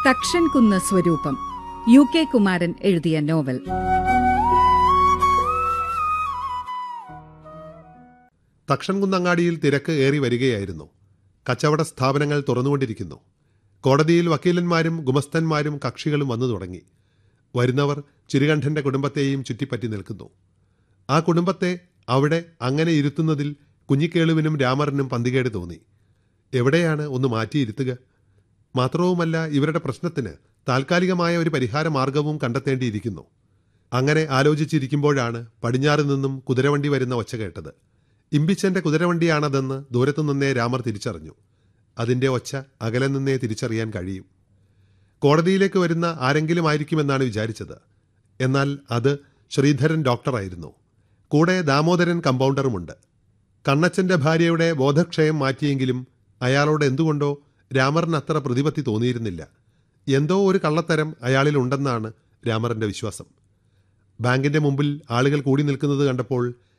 തക്ഷൻ കുന്ന് സ്വരൂപം U K Kumaran എഴുതിയ നോവൽ തക്ഷൻകുന്നങ്ങാടിയിൽ തിരക്ക് ഏറി വരികയായിരുന്നു കച്ചവട സ്ഥാപനങ്ങൾ തുറന്നുകൊണ്ടിരിക്കുന്നു കോടതിയിൽ വക്കീലന്മാരും ഗുമസ്തന്മാരും കക്ഷികളും വന്നു തുടങ്ങി വരുന്നവർ ചിരുകണ്ഠന്റെ കുടുംബത്തെയും ചുറ്റിപ്പറ്റി നിൽക്കുന്നു ആ കുടുംബത്തെ അവിടെ അങ്ങനെ ഇരുത്തുന്നതിൽ കുഞ്ഞിക്കേളുവിനും രാമറിനും പന്തികേട് തോന്നി എവിടെയാണ് ഒന്ന് മാറ്റിയിരുത്തുക മാത്രവുമല്ല ഇവരുടെ പ്രശ്നത്തിന് താൽക്കാലികമായ ഒരു പരിഹാര മാർഗവും കണ്ടെത്തേണ്ടിയിരിക്കുന്നു അങ്ങനെ ആലോചിച്ചിരിക്കുമ്പോഴാണ് പടിഞ്ഞാറ് നിന്നും കുതിരവണ്ടി വരുന്ന ഒച്ച കേട്ടത് ഇമ്പിച്ചന്റെ കുതിരവണ്ടിയാണതെന്ന് ദൂരത്തു നിന്നേ രാമർ തിരിച്ചറിഞ്ഞു അതിന്റെ ഒച്ച അകലെ നിന്നേ തിരിച്ചറിയാൻ കഴിയും കോടതിയിലേക്ക് വരുന്ന ആരെങ്കിലും ആയിരിക്കുമെന്നാണ് വിചാരിച്ചത് എന്നാൽ അത് ശ്രീധരൻ ഡോക്ടറായിരുന്നു കൂടെ ദാമോദരൻ കമ്പൗണ്ടറുമുണ്ട് കണ്ണച്ചന്റെ ഭാര്യയുടെ ബോധക്ഷയം മാറ്റിയെങ്കിലും അയാളോട് എന്തുകൊണ്ടോ രാമറിന് അത്ര പ്രതിപത്തി തോന്നിയിരുന്നില്ല എന്തോ ഒരു കള്ളത്തരം അയാളിൽ ഉണ്ടെന്നാണ് രാമറിന്റെ വിശ്വാസം ബാങ്കിന്റെ മുമ്പിൽ ആളുകൾ കൂടി നിൽക്കുന്നത് കണ്ടപ്പോൾ